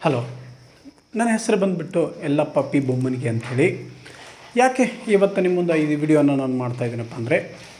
hello ನನ್ನ ಹೆಸರು ಬಂದುಬಿಟ್ಟು ಎಲ್ಲಪ್ಪ ಪಿ ಬೊಮ್ಮನಿಗೆ ಅಂಥೇಳಿ ಯಾಕೆ ಇವತ್ತು ನಿಮ್ಮ ಮುಂದೆ ಈ ವಿಡಿಯೋನ ನಾನು ಮಾಡ್ತಾ ಇದ್ದೀನಪ್ಪ ಅಂದರೆ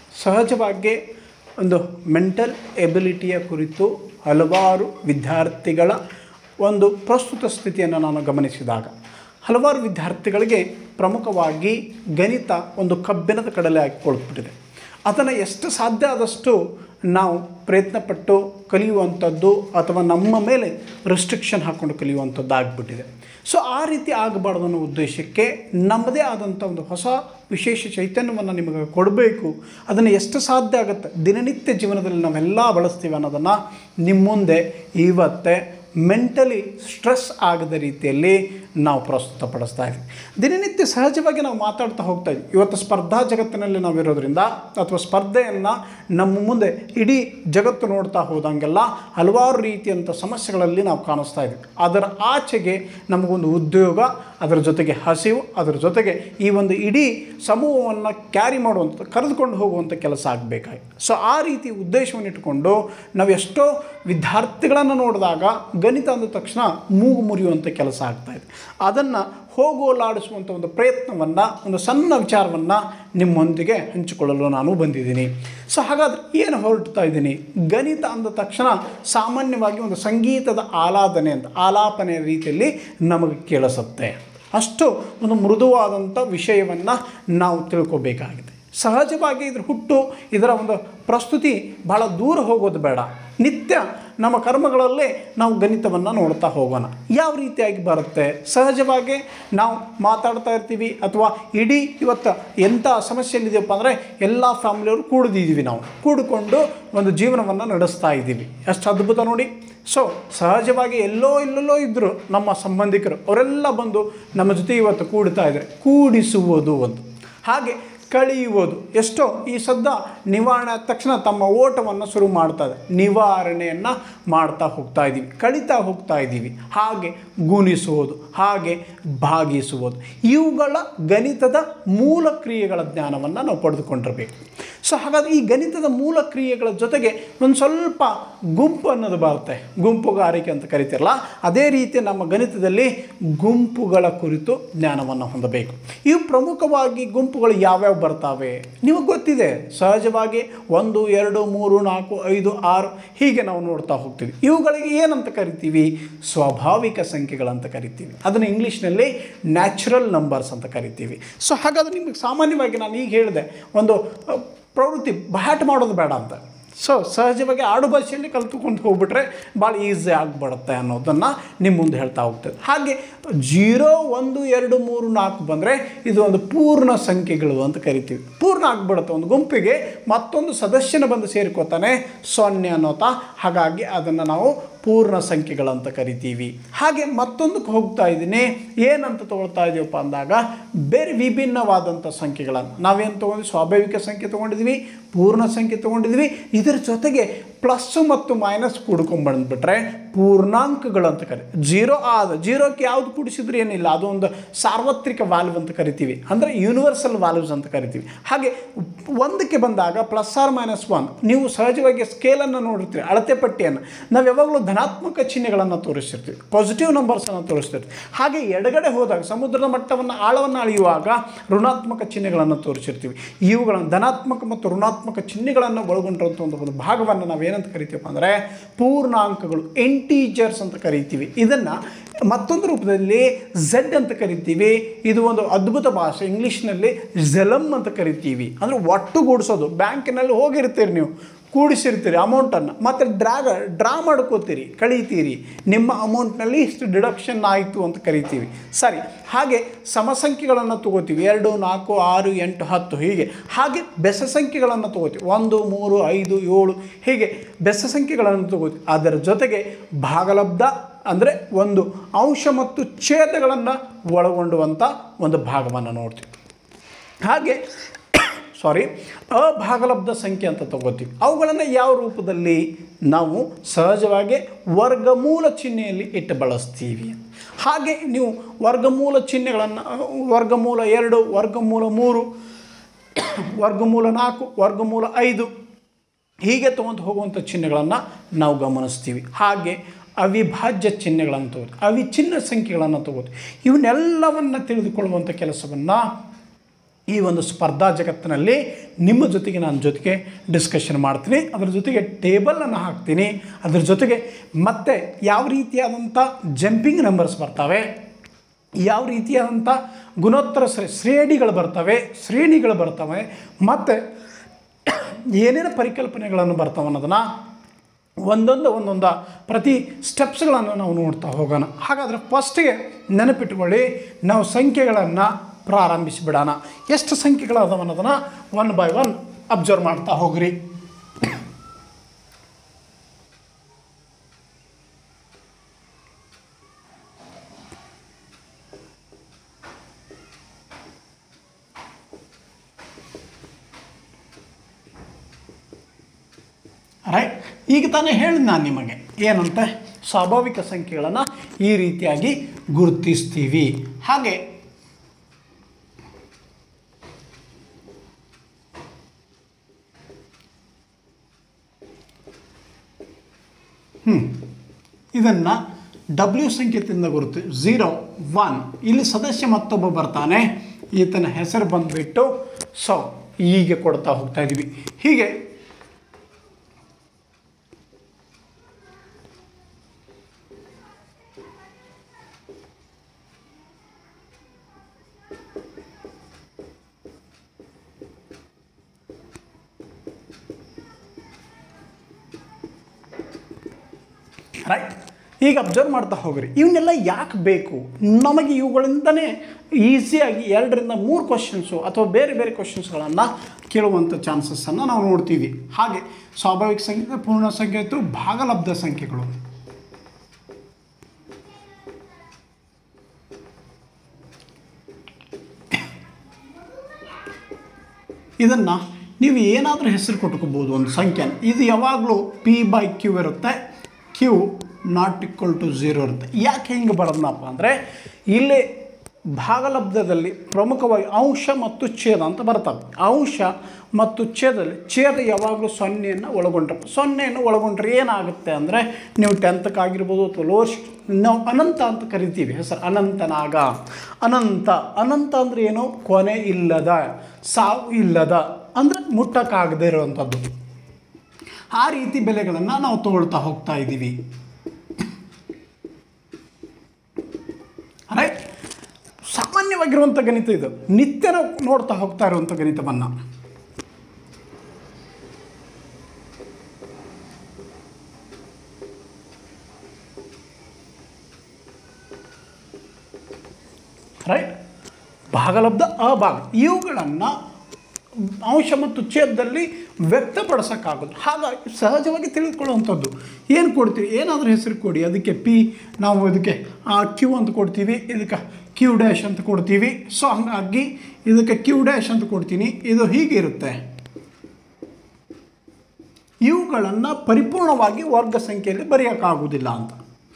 ಸಹಜವಾಗಿ ಒಂದು ಮೆಂಟಲ್ ಎಬಿಲಿಟಿಯ ಕುರಿತು ಹಲವಾರು ವಿದ್ಯಾರ್ಥಿಗಳ ಒಂದು ಪ್ರಸ್ತುತ ಸ್ಥಿತಿಯನ್ನು ನಾನು ಗಮನಿಸಿದಾಗ ಹಲವಾರು ವಿದ್ಯಾರ್ಥಿಗಳಿಗೆ ಪ್ರಮುಖವಾಗಿ ಗಣಿತ ಒಂದು ಕಬ್ಬಿಣದ ಕಡಲೆ ಆಗಿ ಕೊಳ್ಬಿಟ್ಟಿದೆ ಅದನ್ನು ಎಷ್ಟು ಸಾಧ್ಯ ಆದಷ್ಟು ನಾವು ಪ್ರಯತ್ನಪಟ್ಟು ಕಲಿಯುವಂಥದ್ದು ಅಥವಾ ನಮ್ಮ ಮೇಲೆ ರೆಸ್ಟ್ರಿಕ್ಷನ್ ಹಾಕ್ಕೊಂಡು ಕಲಿಯುವಂಥದ್ದು ಆಗಿಬಿಟ್ಟಿದೆ ಸೊ ಆ ರೀತಿ ಆಗಬಾರ್ದು ಅನ್ನೋ ಉದ್ದೇಶಕ್ಕೆ ನಮ್ಮದೇ ಆದಂಥ ಒಂದು ಹೊಸ ವಿಶೇಷ ಚೈತನ್ಯವನ್ನು ನಿಮಗೆ ಕೊಡಬೇಕು ಅದನ್ನು ಎಷ್ಟು ಸಾಧ್ಯ ಆಗುತ್ತೆ ದಿನನಿತ್ಯ ಜೀವನದಲ್ಲಿ ನಾವೆಲ್ಲ ಬಳಸ್ತೀವಿ ಅನ್ನೋದನ್ನು ನಿಮ್ಮ ಮುಂದೆ ಇವತ್ತೇ ಮೆಂಟಲಿ ಸ್ಟ್ರೆಸ್ ಆಗದ ರೀತಿಯಲ್ಲಿ ನಾವು ಪ್ರಸ್ತುತಪಡಿಸ್ತಾ ಇದ್ವಿ ದಿನನಿತ್ಯ ಸಹಜವಾಗಿ ನಾವು ಮಾತಾಡ್ತಾ ಹೋಗ್ತಾ ಇದ್ವಿ ಇವತ್ತು ಸ್ಪರ್ಧಾ ಜಗತ್ತಿನಲ್ಲಿ ನಾವಿರೋದ್ರಿಂದ ಅಥವಾ ಸ್ಪರ್ಧೆಯನ್ನು ನಮ್ಮ ಮುಂದೆ ಇಡೀ ಜಗತ್ತು ನೋಡ್ತಾ ಹೋದಂಗೆಲ್ಲ ಹಲವಾರು ರೀತಿಯಂಥ ಸಮಸ್ಯೆಗಳಲ್ಲಿ ನಾವು ಕಾಣಿಸ್ತಾ ಇದ್ವಿ ಅದರ ಆಚೆಗೆ ನಮಗೊಂದು ಉದ್ಯೋಗ ಅದರ ಜೊತೆಗೆ ಹಸಿವು ಅದರ ಜೊತೆಗೆ ಈ ಒಂದು ಇಡೀ ಸಮೂಹವನ್ನು ಕ್ಯಾರಿ ಮಾಡುವಂಥ ಕರೆದುಕೊಂಡು ಹೋಗುವಂಥ ಕೆಲಸ ಆಗಬೇಕಾಗಿ ಸೊ ಆ ರೀತಿ ಉದ್ದೇಶವನ್ನು ಇಟ್ಟುಕೊಂಡು ನಾವು ಎಷ್ಟೋ ವಿದ್ಯಾರ್ಥಿಗಳನ್ನು ನೋಡಿದಾಗ ಗಣಿತ ಅಂದ ತಕ್ಷಣ ಮೂಗು ಮುರಿಯುವಂಥ ಕೆಲಸ ಆಗ್ತಾಯಿದೆ ಅದನ್ನು ಹೋಗೋಲಾಡಿಸುವಂಥ ಒಂದು ಪ್ರಯತ್ನವನ್ನು ಒಂದು ಸಣ್ಣ ವಿಚಾರವನ್ನು ನಿಮ್ಮೊಂದಿಗೆ ಹಂಚಿಕೊಳ್ಳಲು ನಾನು ಬಂದಿದ್ದೀನಿ ಸೊ ಹಾಗಾದರೆ ಏನು ಹೊರಡ್ತಾ ಇದ್ದೀನಿ ಗಣಿತ ಅಂದ ತಕ್ಷಣ ಸಾಮಾನ್ಯವಾಗಿ ಒಂದು ಸಂಗೀತದ ಆಲಾದನೆ ಅಂತ ಆಲಾಪನೆಯ ರೀತಿಯಲ್ಲಿ ನಮಗೆ ಕೇಳಿಸುತ್ತೆ ಅಷ್ಟು ಒಂದು ಮೃದುವಾದಂಥ ವಿಷಯವನ್ನು ನಾವು ತಿಳ್ಕೊಬೇಕಾಗಿದೆ ಸಹಜವಾಗಿ ಇದ್ರ ಹುಟ್ಟು ಇದರ ಒಂದು ಪ್ರಸ್ತುತಿ ಬಹಳ ದೂರ ಹೋಗೋದು ಬೇಡ ನಿತ್ಯ ನಮ್ಮ ಕರ್ಮಗಳಲ್ಲೇ ನಾವು ಗಣಿತವನ್ನು ನೋಡ್ತಾ ಹೋಗೋಣ ಯಾವ ರೀತಿಯಾಗಿ ಬರುತ್ತೆ ಸಹಜವಾಗಿ ನಾವು ಮಾತಾಡ್ತಾ ಇರ್ತೀವಿ ಅಥವಾ ಇಡೀ ಇವತ್ತು ಎಂಥ ಸಮಸ್ಯೆಯಲ್ಲಿದೆಯಪ್ಪ ಅಂದರೆ ಎಲ್ಲ ಫ್ಯಾಮಿಲಿಯವರು ಕೂಡಿದ್ದೀವಿ ನಾವು ಕೂಡಿಕೊಂಡು ಒಂದು ಜೀವನವನ್ನು ನಡೆಸ್ತಾ ಇದ್ದೀವಿ ಎಷ್ಟು ಅದ್ಭುತ ನೋಡಿ ಸೊ ಸಹಜವಾಗಿ ಎಲ್ಲೋ ಇಲ್ಲೆಲ್ಲೋ ಇದ್ದರು ನಮ್ಮ ಸಂಬಂಧಿಕರು ಅವರೆಲ್ಲ ಬಂದು ನಮ್ಮ ಜೊತೆ ಇವತ್ತು ಕೂಡ್ತಾ ಇದ್ದಾರೆ ಕೂಡಿಸುವುದು ಒಂದು ಹಾಗೆ ಕಳೆಯುವುದು ಎಷ್ಟೋ ಈ ಸದ್ದ ನಿವಾರಣೆ ಆದ ತಕ್ಷಣ ತಮ್ಮ ಓಟವನ್ನು ಶುರು ಮಾಡ್ತಾ ಇದೆ ನಿವಾರಣೆಯನ್ನು ಮಾಡ್ತಾ ಹೋಗ್ತಾ ಇದ್ದೀವಿ ಕಳೀತಾ ಹೋಗ್ತಾ ಇದ್ದೀವಿ ಹಾಗೆ ಗುಣಿಸುವುದು ಹಾಗೆ ಭಾಗಿಸುವುದು ಇವುಗಳ ಗಣಿತದ ಮೂಲ ಕ್ರಿಯೆಗಳ ಜ್ಞಾನವನ್ನು ನಾವು ಪಡೆದುಕೊಂಡಿರಬೇಕು ಸೊ ಹಾಗಾದರೆ ಈ ಗಣಿತದ ಮೂಲ ಕ್ರಿಯೆಗಳ ಜೊತೆಗೆ ಒಂದು ಸ್ವಲ್ಪ ಗುಂಪು ಅನ್ನೋದು ಬರುತ್ತೆ ಗುಂಪುಗಾರಿಕೆ ಅಂತ ಕರಿತಿರಲ್ಲ ಅದೇ ರೀತಿ ನಮ್ಮ ಗಣಿತದಲ್ಲಿ ಗುಂಪುಗಳ ಕುರಿತು ಜ್ಞಾನವನ್ನು ಹೊಂದಬೇಕು ಇವು ಪ್ರಮುಖವಾಗಿ ಗುಂಪುಗಳು ಯಾವ್ಯಾವ ಬರ್ತಾವೆ ನಿಮಗೆ ಗೊತ್ತಿದೆ ಸಹಜವಾಗಿ ಒಂದು ಎರಡು ಮೂರು ನಾಲ್ಕು ಐದು ಆರು ಹೀಗೆ ನಾವು ನೋಡ್ತಾ ಹೋಗ್ತೀವಿ ಇವುಗಳಿಗೆ ಏನಂತ ಕರಿತೀವಿ ಸ್ವಾಭಾವಿಕ ಸಂಖ್ಯೆಗಳಂತ ಕರಿತೀವಿ ಅದನ್ನು ಇಂಗ್ಲೀಷ್ನಲ್ಲಿ ನ್ಯಾಚುರಲ್ ನಂಬರ್ಸ್ ಅಂತ ಕರಿತೀವಿ ಸೊ ಹಾಗಾದ್ರೆ ನಿಮಗೆ ಸಾಮಾನ್ಯವಾಗಿ ನಾನು ಈಗ ಹೇಳಿದೆ ಒಂದು ಅ, ಪ್ರವೃತ್ತಿ ಬಹಾಟ್ ಮಾಡೋದು ಬೇಡ ಅಂತ ಸೊ ಸಹಜವಾಗಿ ಆಡು ಭಾಷೆಯಲ್ಲಿ ಕಲ್ತುಕೊಂಡು ಹೋಗ್ಬಿಟ್ರೆ ಭಾಳ ಈಸಿ ಆಗಿಬಿಡುತ್ತೆ ಅನ್ನೋದನ್ನು ನಿಮ್ಮ ಮುಂದೆ ಹೇಳ್ತಾ ಹೋಗ್ತದೆ ಹಾಗೆ ಜೀರೋ ಒಂದು ಎರಡು ಮೂರು ನಾಲ್ಕು ಬಂದರೆ ಇದು ಒಂದು ಪೂರ್ಣ ಸಂಖ್ಯೆಗಳು ಅಂತ ಕರಿತೀವಿ ಪೂರ್ಣ ಆಗಿಬಿಡುತ್ತೆ ಒಂದು ಗುಂಪಿಗೆ ಮತ್ತೊಂದು ಸದಸ್ಯನ ಬಂದು ಸೇರ್ಕೋತಾನೆ ಸೊನ್ನೆ ಅನ್ನೋತಾ ಹಾಗಾಗಿ ಅದನ್ನು ನಾವು ಪೂರ್ಣ ಸಂಖ್ಯೆಗಳಂತ ಕರಿತೀವಿ ಹಾಗೆ ಮತ್ತೊಂದಕ್ಕೆ ಹೋಗ್ತಾ ಇದ್ದೀನಿ ಏನಂತ ತೊಗೊಳ್ತಾ ಇದೀವಪ್ಪ ಅಂದಾಗ ಬೇರೆ ವಿಭಿನ್ನವಾದಂಥ ಸಂಖ್ಯೆಗಳನ್ನು ನಾವೇನು ತೊಗೊಂಡ್ವಿ ಸ್ವಾಭಾವಿಕ ಸಂಖ್ಯೆ ತೊಗೊಂಡಿದ್ವಿ ಪೂರ್ಣ ಸಂಖ್ಯೆ ತೊಗೊಂಡಿದ್ವಿ ಇದರ ಜೊತೆಗೆ ಪ್ಲಸ್ಸು ಮತ್ತು ಮೈನಸ್ ಕೂಡ್ಕೊಂಡ್ಬಂದ್ಬಿಟ್ರೆ ಪೂರ್ಣಾಂಕಗಳು ಅಂತ ಕರಿ ಜೀರೋ ಆದ ಜೀರೋಕ್ಕೆ ಯಾವುದು ಕೂಡಿಸಿದ್ರೆ ಏನಿಲ್ಲ ಅದು ಒಂದು ಸಾರ್ವತ್ರಿಕ ವ್ಯಾಲ್ಯೂ ಅಂತ ಕರಿತೀವಿ ಅಂದರೆ ಯೂನಿವರ್ಸಲ್ ವ್ಯಾಲ್ಯೂಸ್ ಅಂತ ಕರಿತೀವಿ ಹಾಗೆ ಒಂದಕ್ಕೆ ಬಂದಾಗ ಪ್ಲಸ್ ಆರ್ ಮೈನಸ್ ಒನ್ ನೀವು ಸಹಜವಾಗಿ ಸ್ಕೇಲನ್ನು ನೋಡಿರ್ತೀರಿ ಅಳತೆ ಪಟ್ಟಿಯನ್ನು ನಾವು ಯಾವಾಗಲೂ ಧನಾತ್ಮಕ ಚಿಹ್ನೆಗಳನ್ನು ತೋರಿಸಿರ್ತೀವಿ ಪಾಸಿಟಿವ್ ನಂಬರ್ಸನ್ನು ತೋರಿಸ್ತಿರ್ತೀವಿ ಹಾಗೆ ಎಡಗಡೆ ಹೋದಾಗ ಸಮುದ್ರದ ಮಟ್ಟವನ್ನು ಆಳವನ್ನು ಅಳೆಯುವಾಗ ಋಣಾತ್ಮಕ ಚಿಹ್ನೆಗಳನ್ನು ತೋರಿಸಿರ್ತೀವಿ ಇವುಗಳನ್ನು ಧನಾತ್ಮಕ ಮತ್ತು ಋಣಾತ್ಮಕ ಚಿಹ್ನೆಗಳನ್ನು ಒಳಗೊಂಡಿರುವಂಥ ಒಂದು ಒಂದು ಭಾಗವನ್ನು ನಾವು ಏನಂತ ಕರಿತೀವಪ್ಪ ಅಂದರೆ ಪೂರ್ಣಾಂಕಗಳು ಎಂಟೀಜರ್ಸ್ ಅಂತ ಕರಿತೀವಿ ಇದನ್ನು ಮತ್ತೊಂದು ರೂಪದಲ್ಲಿ ಝೆಡ್ ಅಂತ ಕರಿತೀವಿ ಇದು ಒಂದು ಅದ್ಭುತ ಭಾಷೆ ಇಂಗ್ಲೀಷ್ನಲ್ಲಿ ಝೆಲಮ್ ಅಂತ ಕರಿತೀವಿ ಅಂದರೆ ಒಟ್ಟುಗೂಡಿಸೋದು ಬ್ಯಾಂಕಿನಲ್ಲಿ ಹೋಗಿರ್ತೀರಿ ನೀವು ಕೂಡಿಸಿರ್ತೀರಿ ಅಮೌಂಟನ್ನು ಮತ್ತು ಡ್ರಾಗ ಡ್ರಾ ಮಾಡ್ಕೋತೀರಿ ಕಳೀತೀರಿ ನಿಮ್ಮ ಅಮೌಂಟ್ನಲ್ಲಿ ಇಷ್ಟು ಡಿಡಕ್ಷನ್ ಆಯಿತು ಅಂತ ಕರಿತೀವಿ ಸರಿ ಹಾಗೆ ಸಮಸಂಖ್ಯೆಗಳನ್ನು ತಗೋತೀವಿ ಎರಡು ನಾಲ್ಕು ಆರು ಎಂಟು ಹತ್ತು ಹೀಗೆ ಹಾಗೆ ಬೆಸ ಸಂಖ್ಯೆಗಳನ್ನು ತಗೋತೀವಿ ಒಂದು ಮೂರು ಐದು ಏಳು ಹೀಗೆ ಬೆಸ ಸಂಖ್ಯೆಗಳನ್ನು ತಗೋತೀವಿ ಅದರ ಜೊತೆಗೆ ಭಾಗಲಬ್ಧ ಅಂದರೆ ಒಂದು ಅಂಶ ಮತ್ತು ಛೇದಗಳನ್ನು ಒಳಗೊಂಡುವಂಥ ಒಂದು ಭಾಗವನ್ನು ನೋಡ್ತೀವಿ ಹಾಗೆ ಸಾರಿ ಅಭಾಗಲಬ್ಧ ಸಂಖ್ಯೆ ಅಂತ ತಗೋತೀವಿ ಅವುಗಳನ್ನು ಯಾವ ರೂಪದಲ್ಲಿ ನಾವು ಸಹಜವಾಗಿ ವರ್ಗಮೂಲ ಚಿಹ್ನೆಯಲ್ಲಿ ಇಟ್ಟು ಬಳಸ್ತೀವಿ ಹಾಗೆ ನೀವು ವರ್ಗಮೂಲ ಚಿಹ್ನೆಗಳನ್ನು ವರ್ಗಮೂಲ ಎರಡು ವರ್ಗಮೂಲ ಮೂರು ವರ್ಗಮೂಲ ನಾಲ್ಕು ವರ್ಗಮೂಲ ಐದು ಹೀಗೆ ತೊಗೊಂಡು ಹೋಗುವಂಥ ಚಿಹ್ನೆಗಳನ್ನು ನಾವು ಗಮನಿಸ್ತೀವಿ ಹಾಗೆ ಅವಿಭಾಜ್ಯ ಚಿಹ್ನೆಗಳನ್ನು ತಗೋದು ಅವಿಚ್ಛಿನ್ನ ಸಂಖ್ಯೆಗಳನ್ನು ತಗೋದು ಇವನ್ನೆಲ್ಲವನ್ನು ತಿಳಿದುಕೊಳ್ಳುವಂಥ ಕೆಲಸವನ್ನು ಈ ಒಂದು ಸ್ಪರ್ಧಾ ಜಗತ್ತಿನಲ್ಲಿ ನಿಮ್ಮ ಜೊತೆಗೆ ನಾನು ಜೊತೆಗೆ ಡಿಸ್ಕಷನ್ ಮಾಡ್ತೀನಿ ಅದರ ಜೊತೆಗೆ ಟೇಬಲನ್ನು ಹಾಕ್ತೀನಿ ಅದರ ಜೊತೆಗೆ ಮತ್ತೆ ಯಾವ ರೀತಿಯಾದಂಥ ಜಂಪಿಂಗ್ ನಂಬರ್ಸ್ ಬರ್ತವೆ ಯಾವ ರೀತಿಯಾದಂಥ ಗುಣೋತ್ತರ ಶ್ರೇ ಶ್ರೇಣಿಗಳು ಬರ್ತವೆ ಶ್ರೇಣಿಗಳು ಬರ್ತವೆ ಮತ್ತು ಏನೇನು ಪರಿಕಲ್ಪನೆಗಳನ್ನು ಬರ್ತವೆ ಅನ್ನೋದನ್ನು ಒಂದೊಂದು ಒಂದೊಂದು ಪ್ರತಿ ಸ್ಟೆಪ್ಸ್ಗಳನ್ನು ನಾವು ನೋಡ್ತಾ ಹೋಗೋಣ ಹಾಗಾದರೆ ಫಸ್ಟಿಗೆ ನೆನಪಿಟ್ಕೊಳ್ಳಿ ನಾವು ಸಂಖ್ಯೆಗಳನ್ನು ಪ್ರಾರಂಭಿಸಿಬಿಡೋಣ ಎಷ್ಟು ಸಂಖ್ಯೆಗಳದಾವ ಅನ್ನೋದನ್ನು ಒನ್ ಬೈ ಒನ್ ಅಬ್ಸರ್ವ್ ಮಾಡ್ತಾ ಹೋಗ್ರಿ ರೈಟ್ ಈಗ ತಾನೇ ಹೇಳಿದ ನಾನು ನಿಮಗೆ ಏನಂತ ಸ್ವಾಭಾವಿಕ ಸಂಖ್ಯೆಗಳನ್ನು ಈ ರೀತಿಯಾಗಿ ಗುರುತಿಸ್ತೀವಿ ಹಾಗೆ ಹ್ಞೂ ಇದನ್ನು ಡಬ್ಲ್ಯೂ ಸಂಕೇತದಿಂದ ಗುರುತು ಝೀರೋ ಒನ್ ಇಲ್ಲಿ ಸದಸ್ಯ ಮತ್ತೊಬ್ಬ ಬರ್ತಾನೆ ಈತನ ಹೆಸರು ಬಂದುಬಿಟ್ಟು ಸೊ ಹೀಗೆ ಕೊಡ್ತಾ ಹೋಗ್ತಾ ಇದ್ದೀವಿ ಹೀಗೆ ರೈಟ್ ಈಗ ಅಬ್ಸರ್ವ್ ಮಾಡ್ತಾ ಹೋಗ್ರಿ ಇವನ್ನೆಲ್ಲ ಯಾಕೆ ಬೇಕು ನಮಗೆ ಇವುಗಳಿಂದನೇ ಈಸಿಯಾಗಿ ಎರಡರಿಂದ ಮೂರು ಕ್ವಶನ್ಸು ಅಥವಾ ಬೇರೆ ಬೇರೆ ಕ್ವಶನ್ಸ್ಗಳನ್ನು ಕೇಳುವಂಥ ಚಾನ್ಸಸ್ಸನ್ನು ನಾವು ನೋಡ್ತೀವಿ ಹಾಗೆ ಸ್ವಾಭಾವಿಕ ಸಂಖ್ಯೆ ಪೂರ್ಣ ಸಂಖ್ಯೆ ಇತ್ತು ಭಾಗಲಬ್ಧ ಸಂಖ್ಯೆಗಳು ಇದನ್ನು ನೀವು ಏನಾದರೂ ಹೆಸರು ಕೊಟ್ಕೋಬೋದು ಒಂದು ಸಂಖ್ಯೆ ಇದು ಯಾವಾಗಲೂ ಪಿ ಬೈ ಕ್ಯೂ ಇರುತ್ತೆ q not equal to zero ಇರುತ್ತೆ ಯಾಕೆ ಹಿಂಗೆ ಬರೋದನಪ್ಪ ಅಂದರೆ ಇಲ್ಲಿ ಭಾಗಲಬ್ಧದಲ್ಲಿ ಪ್ರಮುಖವಾಗಿ ಅಂಶ ಮತ್ತು ಛೇದ ಅಂತ ಬರ್ತವೆ ಅಂಶ ಮತ್ತು ಛೇದಲ್ಲಿ ಛೇದ ಯಾವಾಗಲೂ ಸೊನ್ನೆಯನ್ನು ಒಳಗೊಂಡ್ರೆ ಸೊನ್ನೆಯನ್ನು ಒಳಗೊಂಡ್ರೆ ಏನಾಗುತ್ತೆ ಅಂದರೆ ನೀವು ಟೆಂತ್ಕ್ಕಾಗಿರ್ಬೋದು ಅಥವಾ ಲೋವರ್ ನಾವು ಅನಂತ ಅಂತ ಕರಿತೀವಿ ಹೆಸರು ಅನಂತನಾಗ ಅನಂತ ಅನಂತ ಅಂದರೆ ಏನು ಕೊನೆ ಇಲ್ಲದ ಸಾವು ಇಲ್ಲದ ಅಂದರೆ ಮುಟ್ಟಕ್ಕಾಗದೇ ಇರುವಂಥದ್ದು ಆ ರೀತಿ ಬೆಲೆಗಳನ್ನು ನಾವು ತಗೊಳ್ತಾ ಹೋಗ್ತಾ ಇದ್ದೀವಿ ರೈಟ್ ಸಾಮಾನ್ಯವಾಗಿರುವಂಥ ಗಣಿತ ಇದು ನಿತ್ಯ ನಾವು ನೋಡ್ತಾ ಹೋಗ್ತಾ ಇರುವಂಥ ಗಣಿತವನ್ನು ರೈಟ್ ಭಾಗಲಬ್ಧ ಅಭಾಗ ಇವುಗಳನ್ನು ಅಂಶ ಮತ್ತು ಛೇದದಲ್ಲಿ ವ್ಯಕ್ತಪಡಿಸೋಕ್ಕಾಗೋದು ಹಾಗಾಗಿ ಸಹಜವಾಗಿ ತಿಳಿದುಕೊಳ್ಳುವಂಥದ್ದು ಏನು ಕೊಡ್ತೀವಿ ಏನಾದರೂ ಹೆಸರು ಕೊಡಿ ಅದಕ್ಕೆ ಪಿ ನಾವು ಇದಕ್ಕೆ ಕ್ಯೂ ಅಂತ ಕೊಡ್ತೀವಿ ಇದಕ್ಕೆ ಕ್ಯೂ ಡ್ಯಾಶ್ ಅಂತ ಕೊಡ್ತೀವಿ ಸೊ ಹಂಗಾಗಿ ಇದಕ್ಕೆ ಕ್ಯೂ ಡ್ಯಾಶ್ ಅಂತ ಕೊಡ್ತೀನಿ ಇದು ಹೀಗಿರುತ್ತೆ ಇವುಗಳನ್ನು ಪರಿಪೂರ್ಣವಾಗಿ ವರ್ಗ ಸಂಖ್ಯೆಯಲ್ಲಿ ಬರೆಯೋಕ್ಕಾಗೋದಿಲ್ಲ ಅಂತ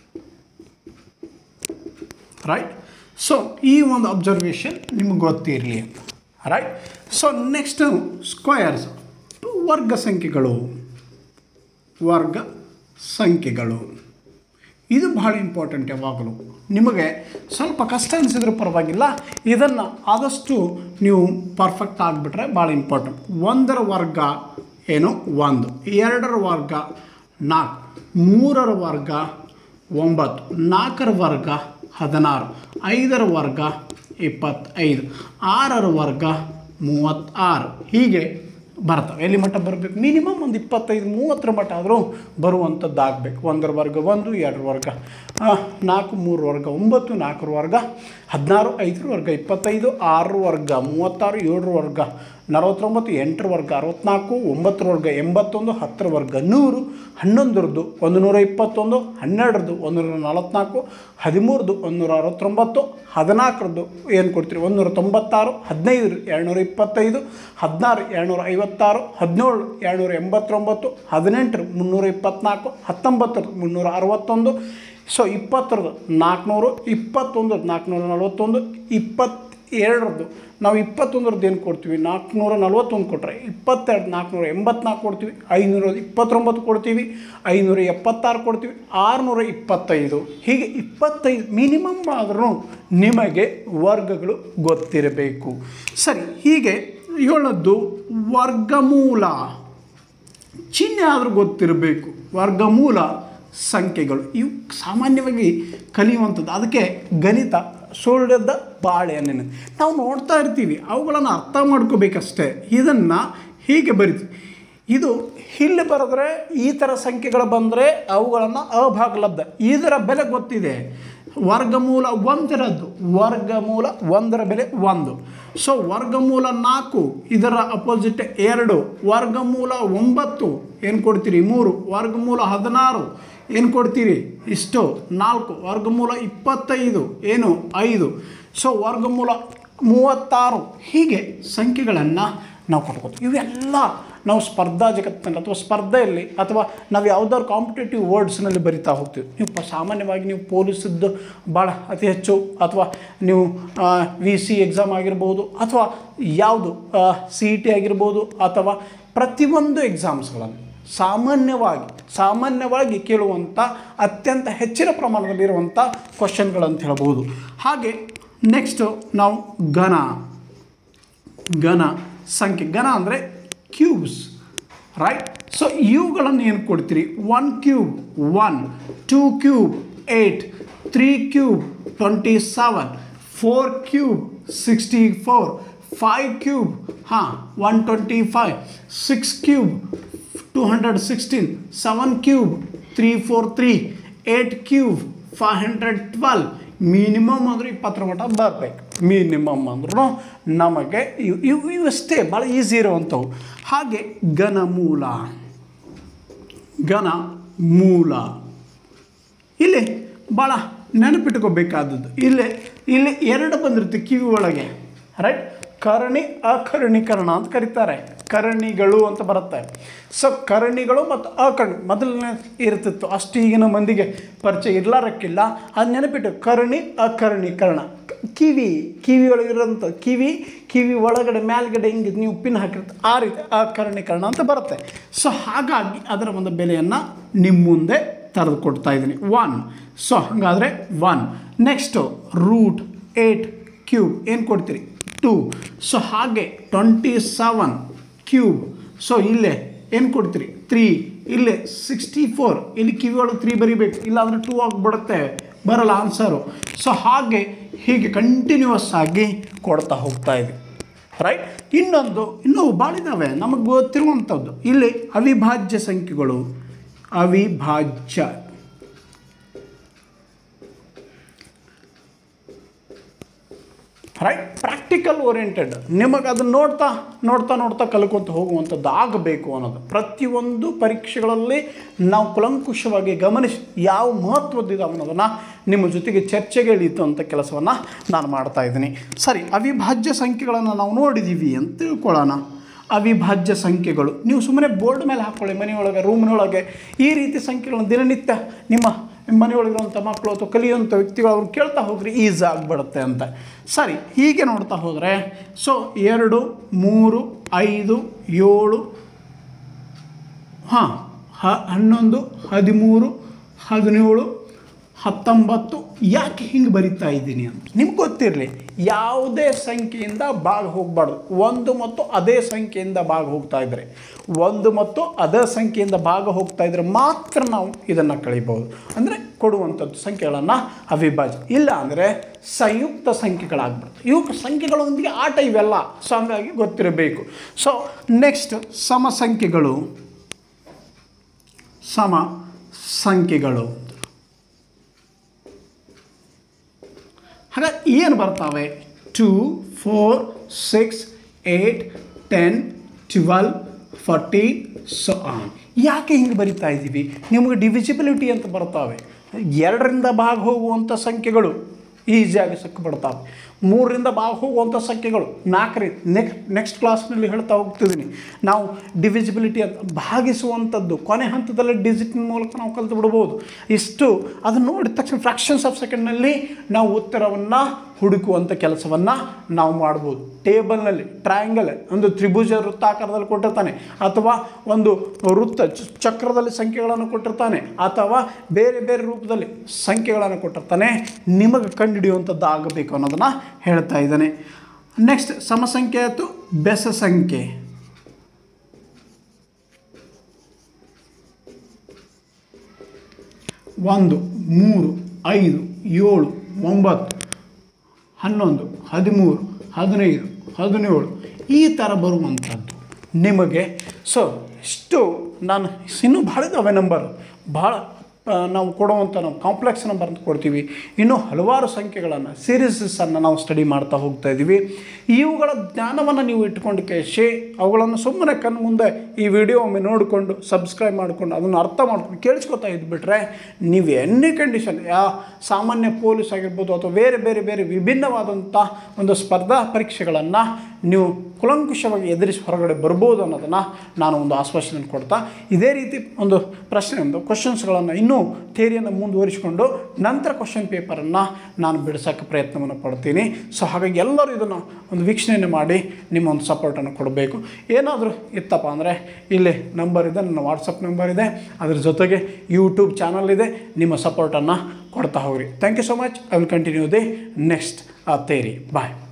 ರೈಟ್ ಸೊ ಈ ಒಂದು ಅಬ್ಸರ್ವೇಷನ್ ನಿಮಗೆ ಗೊತ್ತಿರಲಿ ಅಂತ ರೈಟ್ ಸೊ ನೆಕ್ಸ್ಟ್ ಸ್ಕ್ವಯರ್ಸ್ ವರ್ಗ ಸಂಖ್ಯೆಗಳು ವರ್ಗ ಸಂಖ್ಯೆಗಳು ಇದು ಭಾಳ ಇಂಪಾರ್ಟೆಂಟ್ ಯಾವಾಗಲೂ ನಿಮಗೆ ಸ್ವಲ್ಪ ಕಷ್ಟ ಅನಿಸಿದ್ರೂ ಪರವಾಗಿಲ್ಲ ಇದನ್ನು ಆದಷ್ಟು ನೀವು ಪರ್ಫೆಕ್ಟ್ ಆಗಿಬಿಟ್ರೆ ಭಾಳ ಇಂಪಾರ್ಟೆಂಟ್ ಒಂದರ ವರ್ಗ ಏನು ಒಂದು ಎರಡರ ವರ್ಗ ನಾಲ್ಕು ಮೂರರ ವರ್ಗ ಒಂಬತ್ತು ನಾಲ್ಕರ ವರ್ಗ ಹದಿನಾರು ಐದರ ವರ್ಗ ಇಪ್ಪತ್ತೈದು ಆರರ ವರ್ಗ ಮೂವತ್ತಾರು ಹೀಗೆ ಬರ್ತವೆ ಎಲ್ಲಿ ಮಟ್ಟ ಬರಬೇಕು ಮಿನಿಮಮ್ ಒಂದು ಇಪ್ಪತ್ತೈದು ಮೂವತ್ತರ ಮಟ್ಟ ಆದರೂ ಬರುವಂಥದ್ದು ಆಗಬೇಕು ಒಂದರ ವರ್ಗ ಒಂದು ಎರಡರ ವರ್ಗ ಆ, ನಾಲ್ಕು ಮೂರು ವರ್ಗ ಒಂಬತ್ತು ನಾಲ್ಕರ ವರ್ಗ ಹದಿನಾರು ಐದರ ವರ್ಗ ಇಪ್ಪತ್ತೈದು ಆರರ ವರ್ಗ ಮೂವತ್ತಾರು ಏಳರ ವರ್ಗ ನಲವತ್ತೊಂಬತ್ತು ಎಂಟರ ವರ್ಗ ಅರವತ್ನಾಲ್ಕು ಒಂಬತ್ತರ ವರ್ಗ ಎಂಬತ್ತೊಂದು ಹತ್ತರ ವರ್ಗ ನೂರು ಹನ್ನೊಂದರದ್ದು ಒಂದು ನೂರ ಇಪ್ಪತ್ತೊಂದು ಹನ್ನೆರಡರದ್ದು ಒಂದು ನೂರ ನಲವತ್ತ್ನಾಲ್ಕು ಹದಿಮೂರದು ಒಂದು ನೂರ ಅರವತ್ತೊಂಬತ್ತು ಹದಿನಾಲ್ಕರದ್ದು ಏನು ಕೊಡ್ತೀರಿ ಒಂದು ನೂರ ತೊಂಬತ್ತಾರು ಹದಿನೈದು ಎರಡುನೂರ ಇಪ್ಪತ್ತೈದು ಹದಿನಾರು ಎರಡುನೂರ ಐವತ್ತಾರು ಹದಿನೇಳು ಎರಡುನೂರ ಎಂಬತ್ತೊಂಬತ್ತು ಹದಿನೆಂಟರ ಮುನ್ನೂರ ಇಪ್ಪತ್ತ್ನಾಲ್ಕು ಹತ್ತೊಂಬತ್ತರ ಮುನ್ನೂರ ಅರವತ್ತೊಂದು ಸೊ ಇಪ್ಪತ್ತರದ್ದು ನಾಲ್ಕುನೂರು ಇಪ್ಪತ್ತೊಂದು ನಾಲ್ಕುನೂರ ನಲವತ್ತೊಂದು ಇಪ್ಪತ್ತು ಎರಡರದ್ದು ನಾವು ಇಪ್ಪತ್ತೊಂದರದ್ದು ಏನು ಕೊಡ್ತೀವಿ ನಾಲ್ಕುನೂರ ನಲ್ವತ್ತೊಂದು ಕೊಟ್ಟರೆ ಇಪ್ಪತ್ತೆರಡು ನಾಲ್ಕುನೂರ ಎಂಬತ್ನಾಲ್ಕು ಕೊಡ್ತೀವಿ ಐನೂರ ಇಪ್ಪತ್ತೊಂಬತ್ತು ಕೊಡ್ತೀವಿ ಐನೂರ ಎಪ್ಪತ್ತಾರು ಕೊಡ್ತೀವಿ ಆರುನೂರ ಇಪ್ಪತ್ತೈದು ಹೀಗೆ ಇಪ್ಪತ್ತೈದು ಮಿನಿಮಮ್ ಆದ್ರೂ ನಿಮಗೆ ವರ್ಗಗಳು ಗೊತ್ತಿರಬೇಕು ಸರಿ ಹೀಗೆ ಏಳದ್ದು ವರ್ಗಮೂಲ ಚಿಹ್ನೆ ಆದರೂ ಗೊತ್ತಿರಬೇಕು ವರ್ಗಮೂಲ ಸಂಖ್ಯೆಗಳು ಇವು ಸಾಮಾನ್ಯವಾಗಿ ಕಲಿಯುವಂಥದ್ದು ಅದಕ್ಕೆ ಗಣಿತ ಸುಳ್ಯದ ಬಾಳೆಹಣ್ಣಿನ ನಾವು ನೋಡ್ತಾ ಇರ್ತೀವಿ ಅವುಗಳನ್ನು ಅರ್ಥ ಮಾಡ್ಕೋಬೇಕಷ್ಟೇ ಇದನ್ನು ಹೀಗೆ ಬರಿತೀವಿ ಇದು ಇಲ್ಲಿ ಬರೆದ್ರೆ ಈ ಥರ ಸಂಖ್ಯೆಗಳು ಬಂದರೆ ಅವುಗಳನ್ನು ಅಭಾಗಲಬ್ಧ ಇದರ ಬೆಲೆ ಗೊತ್ತಿದೆ ವರ್ಗಮೂಲ ಒಂದರದ್ದು ವರ್ಗಮೂಲ ಒಂದರ ಬೆಲೆ ಒಂದು ಸೊ ವರ್ಗಮೂಲ ನಾಲ್ಕು ಇದರ ಅಪೋಸಿಟ್ ಎರಡು ವರ್ಗಮೂಲ ಒಂಬತ್ತು ಏನು ಕೊಡ್ತೀರಿ ಮೂರು ವರ್ಗಮೂಲ ಹದಿನಾರು ಏನು ಕೊಡ್ತೀರಿ ಇಷ್ಟು ನಾಲ್ಕು ವರ್ಗಮೂಲ ಇಪ್ಪತ್ತೈದು ಏನು ಐದು ಸೊ ವರ್ಗಮೂಲ ಮೂವತ್ತಾರು ಹೀಗೆ ಸಂಖ್ಯೆಗಳನ್ನು ನಾವು ಕೊಟ್ಕೋತೀವಿ ಇವೆಲ್ಲ ನಾವು ಸ್ಪರ್ಧಾ ಜಗತ್ತಿನಲ್ಲಿ ಅಥವಾ ಸ್ಪರ್ಧೆಯಲ್ಲಿ ಅಥವಾ ನಾವು ಯಾವುದಾದ್ರು ಕಾಂಪಿಟೇಟಿವ್ ವರ್ಡ್ಸ್ನಲ್ಲಿ ಬರಿತಾ ಹೋಗ್ತೀವಿ ನೀವು ಪ- ಸಾಮಾನ್ಯವಾಗಿ ನೀವು ಪೊಲೀಸದ್ದು ಭಾಳ ಅತಿ ಹೆಚ್ಚು ಅಥವಾ ನೀವು ವಿ ಸಿ ಎಕ್ಸಾಮ್ ಆಗಿರ್ಬೋದು ಅಥವಾ ಯಾವುದು ಸಿ ಇ ಟಿ ಆಗಿರ್ಬೋದು ಅಥವಾ ಪ್ರತಿಯೊಂದು ಎಕ್ಸಾಮ್ಸ್ಗಳನ್ನು ಸಾಮಾನ್ಯವಾಗಿ ಸಾಮಾನ್ಯವಾಗಿ ಕೇಳುವಂಥ ಅತ್ಯಂತ ಹೆಚ್ಚಿನ ಪ್ರಮಾಣದಲ್ಲಿರುವಂಥ ಕ್ವಶನ್ಗಳಂತ ಹೇಳ್ಬೋದು ಹಾಗೆ ನೆಕ್ಸ್ಟು ನಾವು ಘನ ಘನ ಸಂಖ್ಯೆ ಘನ ಅಂದರೆ ಕ್ಯೂಬ್ಸ್ ರೈಟ್ ಸೊ ಇವುಗಳನ್ನು ಏನು ಕೊಡ್ತೀರಿ one cube one two cube eight three cube twenty seven four cube sixty four five cube ಹಾಂ one twenty five six cube two hundred sixteen seven cube three four three eight cube five hundred twelve minimum ಅಂದರೆ ಇಪ್ಪತ್ತರ ಮಟ್ಟ ಬರಬೇಕು minimum ಅಂದ್ರೂ ನಮಗೆ ಇವು ಇವು ಇವಷ್ಟೇ ಭಾಳ ಈಸಿ ಇರುವಂಥವು ಹಾಗೆ ಘನಮೂಲ ಘನ ಮೂಲ ಇಲ್ಲಿ ಭಾಳ ನೆನಪಿಟ್ಕೋಬೇಕಾದದ್ದು ಇಲ್ಲಿ ಇಲ್ಲಿ ಎರಡು ಬಂದಿರುತ್ತೆ ಕಿವಿ ಒಳಗೆ ರೈಟ್ ಕರ್ಣಿ ಅಕರ್ಣೀಕರಣ ಅಂತ ಕರೀತಾರೆ ಕರ್ಣಿಗಳು ಅಂತ ಬರುತ್ತೆ ಸೊ ಕರ್ಣಿಗಳು ಮತ್ತು ಅಕರ್ಣಿ ಮೊದಲನೇ ಇರ್ತಿತ್ತು ಅಷ್ಟು ಈಗಿನ ಮಂದಿಗೆ ಪರಿಚಯ ಇರ್ಲಾರಕ್ಕಿಲ್ಲ ಅದು ನೆನಪಿಟ್ಟು ಕರ್ಣಿ ಅಕರ್ಣೀಕರಣ ಕಿವಿ ಕಿವಿ ಒಳಗಿರೋಂಥ ಕಿವಿ ಕಿವಿ ಒಳಗಡೆ ಮೇಲ್ಗಡೆ ಹಿಂಗೆ ನೀವು ಪಿನ್ ಹಾಕಿರ್ತೀರ ಆ ರೀತಿ ಅಕರ್ಣೀಕರಣ ಅಂತ ಬರುತ್ತೆ ಸೊ ಹಾಗಾಗಿ ಅದರ ಒಂದು ಬೆಲೆಯನ್ನು ನಿಮ್ಮ ಮುಂದೆ ತರೆದು ಕೊಡ್ತಾ ಇದ್ದೀನಿ ಒನ್ ಸೊ ಹಾಗಾದರೆ one next root eight cube ಏನು ಕೊಡ್ತೀರಿ ಟೂ ಸೊ ಹಾಗೆ ಟ್ವೆಂಟಿ ಸೆವೆನ್ ಕ್ಯೂಬ್ ಸೊ ಇಲ್ಲೇ ಏನು ಕೊಡ್ತೀರಿ ತ್ರೀ ಇಲ್ಲೇ ಸಿಕ್ಸ್ಟಿ ಫೋರ್ ಇಲ್ಲಿ ಕಿವಿ ಒಳಗೆ ತ್ರೀ ಬರಿಬೇಕು ಇಲ್ಲಾಂದರೆ ಟೂ ಆಗಿಬಿಡುತ್ತೆ ಬರಲ್ಲ ಆನ್ಸರು ಸೊ ಹಾಗೆ ಹೀಗೆ ಕಂಟಿನ್ಯೂಸ್ ಆಗಿ ಕೊಡ್ತಾ ಹೋಗ್ತಾ ಇದೆ ರೈಟ್ ಇನ್ನೊಂದು ಇನ್ನೂ ಭಾಳ ಇದ್ದಾವೆ ನಮಗೆ ಗೊತ್ತಿರುವಂಥದ್ದು ಇಲ್ಲಿ ಅವಿಭಾಜ್ಯ ಸಂಖ್ಯೆಗಳು ಅವಿಭಾಜ್ಯ ರೈಟ್ ಪ್ರಾಕ್ಟಿಕಲ್ ಓರಿಯೆಂಟೆಡ್ ನಿಮಗೆ ಅದನ್ನು ನೋಡ್ತಾ ನೋಡ್ತಾ ನೋಡ್ತಾ ಕಲ್ಕೊಂತ ಹೋಗುವಂಥದ್ದು ಆಗಬೇಕು ಅನ್ನೋದು ಪ್ರತಿಯೊಂದು ಪರೀಕ್ಷೆಗಳಲ್ಲಿ ನಾವು ಕುಲಂಕುಷವಾಗಿ ಗಮನಿಸಿ ಯಾವ ಮಹತ್ವದ್ದಿದೆ ಅನ್ನೋದನ್ನು ನಿಮ್ಮ ಜೊತೆಗೆ ಚರ್ಚೆಗೆ ಇಳೀತು ಅಂತ ಕೆಲಸವನ್ನು ನಾನು ಮಾಡ್ತಾ ಇದ್ದೀನಿ ಸರಿ ಅವಿಭಾಜ್ಯ ಸಂಖ್ಯೆಗಳನ್ನು ನಾವು ನೋಡಿದ್ದೀವಿ ಅಂತ ತಿಳ್ಕೊಳ್ಳೋಣ ಅವಿಭಾಜ್ಯ ಸಂಖ್ಯೆಗಳು ನೀವು ಸುಮ್ಮನೆ ಬೋರ್ಡ್ ಮೇಲೆ ಹಾಕ್ಕೊಳ್ಳಿ ಮನೆಯೊಳಗೆ ರೂಮ್ನೊಳಗೆ ಈ ರೀತಿ ಸಂಖ್ಯೆಗಳನ್ನು ದಿನನಿತ್ಯ ನಿಮ್ಮ ಮನೆಯೊಳಗಿರುವಂಥ ಮಕ್ಕಳು ಅಥವಾ ಕಲಿಯುವಂಥ ವ್ಯಕ್ತಿಗಳು ಅವ್ರು ಕೇಳ್ತಾ ಹೋಗ್ರಿ ಈಸಿ ಆಗಿಬಿಡುತ್ತೆ ಅಂತ ಸರಿ ಹೀಗೆ ನೋಡ್ತಾ ಹೋದರೆ ಸೊ ಎರಡು ಮೂರು ಐದು ಏಳು ಹಾಂ ಹ ಹನ್ನೊಂದು ಹದಿಮೂರು ಹದಿನೇಳು ಹತ್ತೊಂಬತ್ತು ಯಾಕೆ ಹಿಂಗೆ ಬರಿತಾ ಇದ್ದೀನಿ ಅಂತ ನಿಮ್ಗೆ ಗೊತ್ತಿರಲಿ ಯಾವುದೇ ಸಂಖ್ಯೆಯಿಂದ ಭಾಗ ಹೋಗಬಾರ್ದು ಒಂದು ಮತ್ತು ಅದೇ ಸಂಖ್ಯೆಯಿಂದ ಭಾಗ ಹೋಗ್ತಾ ಇದ್ದರೆ ಒಂದು ಮತ್ತು ಅದೇ ಸಂಖ್ಯೆಯಿಂದ ಭಾಗ ಹೋಗ್ತಾ ಇದ್ದರೆ ಮಾತ್ರ ನಾವು ಇದನ್ನು ಕಳಿಬೋದು ಅಂದರೆ ಕೊಡುವಂಥದ್ದು ಸಂಖ್ಯೆಗಳನ್ನು ಅವಿಭಾಜ್ಯ ಇಲ್ಲ ಅಂದರೆ ಸಂಯುಕ್ತ ಸಂಖ್ಯೆಗಳಾಗ್ಬಿಡ್ತವೆ ಇವು ಸಂಖ್ಯೆಗಳೊಂದಿಗೆ ಆಟ ಇವೆಲ್ಲ ಸೊ ಹಂಗಾಗಿ ಗೊತ್ತಿರಬೇಕು ಸೊ ನೆಕ್ಸ್ಟ್ ಸಮ ಸಂಖ್ಯೆಗಳು ಸಮ ಸಂಖ್ಯೆಗಳು ಹಾಗಾಗಿ ಏನು ಬರ್ತಾವೆ two four six eight ten twelve fourteen so on ಯಾಕೆ ಹಿಂಗೆ ಬರಿತಾ ಇದ್ದೀವಿ ನಿಮಗೆ ಡಿವಿಸಿಬಿಲಿಟಿ ಅಂತ ಬರ್ತಾವೆ ಎರಡರಿಂದ ಭಾಗ ಹೋಗುವಂಥ ಸಂಖ್ಯೆಗಳು ಈಸಿಯಾಗಿ ಸಿಕ್ಕಿಬಿಡ್ತಾವೆ ಮೂರರಿಂದ ಬಾ ಹೋಗುವಂಥ ಸಂಖ್ಯೆಗಳು ನಾಲ್ಕರಿಂದ ನೆಕ್ಸ್ಟ್ ನೆಕ್ಸ್ಟ್ ಕ್ಲಾಸ್ನಲ್ಲಿ ಹೇಳ್ತಾ ಹೋಗ್ತಿದ್ದೀನಿ ನಾವು ಡಿವಿಸಿಬಿಲಿಟಿ ಅಂತ ಭಾಗಿಸುವಂಥದ್ದು ಕೊನೆ ಹಂತದಲ್ಲಿ ಡಿಜಿಟಿನ ಮೂಲಕ ನಾವು ಕಲಿತು ಬಿಡ್ಬೋದು ಇಷ್ಟು ಅದನ್ನು ನೋಡಿದ ತಕ್ಷಣ ಫ್ರಾಕ್ಷನ್ಸ್ ಆಫ್ ಸೆಕೆಂಡ್ನಲ್ಲಿ ನಾವು ಉತ್ತರವನ್ನು ಹುಡುಕುವಂಥ ಕೆಲಸವನ್ನು ನಾವು ಮಾಡ್ಬೋದು ಟೇಬಲ್ನಲ್ಲಿ ಟ್ರಯಾಂಗಲ್ ಒಂದು ತ್ರಿಭುಜ ವೃತ್ತಾಕಾರದಲ್ಲಿ ಕೊಟ್ಟಿರ್ತಾನೆ ಅಥವಾ ಒಂದು ವೃತ್ತ ಚ- ಚಕ್ರದಲ್ಲಿ ಸಂಖ್ಯೆಗಳನ್ನು ಕೊಟ್ಟಿರ್ತಾನೆ ಅಥವಾ ಬೇರೆ ಬೇರೆ ರೂಪದಲ್ಲಿ ಸಂಖ್ಯೆಗಳನ್ನು ಕೊಟ್ಟಿರ್ತಾನೆ ನಿಮಗೆ ಕಂಡುಹಿಡಿಯುವಂಥದ್ದು ಆಗಬೇಕು ಅನ್ನೋದನ್ನು ಹೇಳ್ತಾ ಇದ್ದಾನೆ ನೆಕ್ಸ್ಟ್ ಸಮಸಂಖ್ಯೆ ಆಯಿತು ಬೆಸ ಸಂಖ್ಯೆ ಒಂದು ಮೂರು ಐದು ಏಳು ಒಂಬತ್ತು ಹನ್ನೊಂದು ಹದಿಮೂರು ಹದಿನೈದು ಹದಿನೇಳು ಈ ಥರ ಬರುವಂಥದ್ದು ನಿಮಗೆ ಸೊ ಇಷ್ಟು ನಾನು ಇನ್ನೂ ಭಾಳ ಇದ್ದಾವೆ ನಂಬರ್ ಭಾಳ ಆ, ನಾವು ಕೊಡುವಂಥ ನಾವು ಕಾಂಪ್ಲೆಕ್ಸ್ ನಂಬರ್ ಅಂತ ಕೊಡ್ತೀವಿ ಇನ್ನೂ ಹಲವಾರು ಸಂಖ್ಯೆಗಳನ್ನು ಸೀರೀಸನ್ನು ನಾವು ಸ್ಟಡಿ ಮಾಡ್ತಾ ಹೋಗ್ತಾ ಇದ್ದೀವಿ ಇವುಗಳ ಜ್ಞಾನವನ್ನು ನೀವು ಇಟ್ಕೊಂಡು ಕೇಳಿಸಿ ಅವುಗಳನ್ನು ಸುಮ್ಮನೆ ಕಣ್ಣು ಮುಂದೆ ಈ ವಿಡಿಯೋ ಒಮ್ಮೆ ನೋಡಿಕೊಂಡು ಸಬ್ಸ್ಕ್ರೈಬ್ ಮಾಡಿಕೊಂಡು ಅದನ್ನು ಅರ್ಥ ಮಾಡ್ಕೊಂಡು ಕೇಳಿಸ್ಕೊತಾ ಇದ್ಬಿಟ್ರೆ ನೀವು ಎನಿ ಕಂಡೀಷನ್ ಯಾ ಸಾಮಾನ್ಯ ಪೊಲೀಸ್ ಆಗಿರ್ಬೋದು ಅಥವಾ ಬೇರೆ ಬೇರೆ ಬೇರೆ ವಿಭಿನ್ನವಾದಂಥ ಒಂದು ಸ್ಪರ್ಧಾ ಪರೀಕ್ಷೆಗಳನ್ನು ನೀವು ಕುಲಂಕುಷವಾಗಿ ಎದುರಿಸಿ ಹೊರಗಡೆ ಬರ್ಬೋದು ಅನ್ನೋದನ್ನು ನಾನು ಒಂದು ಆಶ್ವಾಸನೆ ಕೊಡ್ತಾ ಇದೇ ರೀತಿ ಒಂದು ಪ್ರಶ್ನೆ ಒಂದು ಕ್ವಶನ್ಸ್ಗಳನ್ನು ಇನ್ನೂ ಥಿಯರಿಯನ್ನು ಮುಂದುವರಿಸಿಕೊಂಡು ನಂತರ ಕ್ವಶನ್ ಪೇಪರನ್ನು ನಾನು ಬಿಡಿಸೋಕ್ಕೆ ಪ್ರಯತ್ನವನ್ನು ಪಡ್ತೀನಿ ಸೊ ಹಾಗಾಗಿ ಎಲ್ಲರೂ ಇದನ್ನು ಒಂದು ವೀಕ್ಷಣೆಯನ್ನು ಮಾಡಿ ನಿಮ್ಮ ಒಂದು ಸಪೋರ್ಟನ್ನು ಕೊಡಬೇಕು ಏನಾದರೂ ಇತ್ತಪ್ಪ ಅಂದರೆ ಇಲ್ಲಿ ನಂಬರ್ ಇದೆ ನನ್ನ ವಾಟ್ಸಪ್ ನಂಬರ್ ಇದೆ ಅದ್ರ ಜೊತೆಗೆ ಯೂಟ್ಯೂಬ್ ಚಾನಲ್ ಇದೆ ನಿಮ್ಮ ಸಪೋರ್ಟನ್ನು ಕೊಡ್ತಾ ಹೋಗ್ರಿ thank you so much I will continue the next theory bye